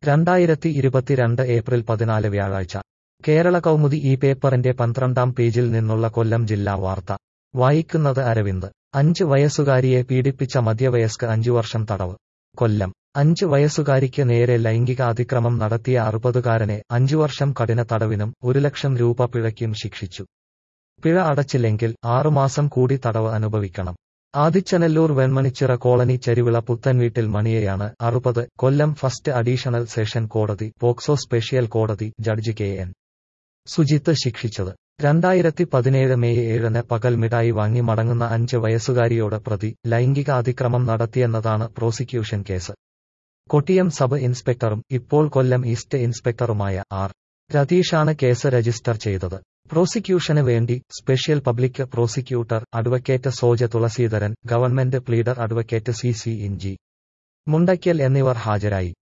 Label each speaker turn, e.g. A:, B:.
A: രണ്ടായിരത്തി ഇരുപത്തിരണ്ട് ഏപ്രിൽ പതിനാല് വ്യാഴാഴ്ച കേരള കൗമുദി ഈ പേപ്പറിന്റെ പന്ത്രണ്ടാം പേജിൽ നിന്നുള്ള കൊല്ലം ജില്ലാ വാർത്ത വായിക്കുന്നത് അരവിന്ദ് അഞ്ച് വയസ്സുകാരിയെ പീഡിപ്പിച്ച മധ്യവയസ്ക അഞ്ചു വർഷം തടവ് കൊല്ലം അഞ്ച് വയസ്സുകാരിക്ക് നേരെ ലൈംഗിക അതിക്രമം നടത്തിയ അറുപതുകാരനെ അഞ്ചു വർഷം കഠിന തടവിനും ഒരു ലക്ഷം രൂപ പിഴയ്ക്കും ശിക്ഷിച്ചു പിഴ അടച്ചില്ലെങ്കിൽ ആറുമാസം കൂടി തടവ് അനുഭവിക്കണം ആദിച്ചനല്ലൂർ വെൺമണിച്ചിറ കോളനി ചെരുവിള പുത്തൻവീട്ടിൽ മണിയെയാണ് അറുപത് കൊല്ലം ഫസ്റ്റ് അഡീഷണൽ സെഷൻ കോടതി പോക്സോ സ്പെഷ്യൽ കോടതി ജഡ്ജി കെ എൻ സുജിത്ത് ശിക്ഷിച്ചത് രണ്ടായിരത്തി പതിനേഴ് മെയ് ഏഴിന് പകൽ മിഠായി വാങ്ങി മടങ്ങുന്ന അഞ്ച് വയസ്സുകാരിയോട് പ്രതി ലൈംഗിക അതിക്രമം നടത്തിയെന്നതാണ് പ്രോസിക്യൂഷൻ കേസ് കൊട്ടിയം സബ് ഇൻസ്പെക്ടറും ഇപ്പോൾ കൊല്ലം ഈസ്റ്റ് ഇൻസ്പെക്ടറുമായ ആർ രതീഷാണ് കേസ് രജിസ്റ്റർ ചെയ്തത് പ്രോസിക്യൂഷന് വേണ്ടി special public prosecutor advocate Soja Thulasidharan government pleader advocate C C N G Mundakkal എന്നിവർ ഹാജരായി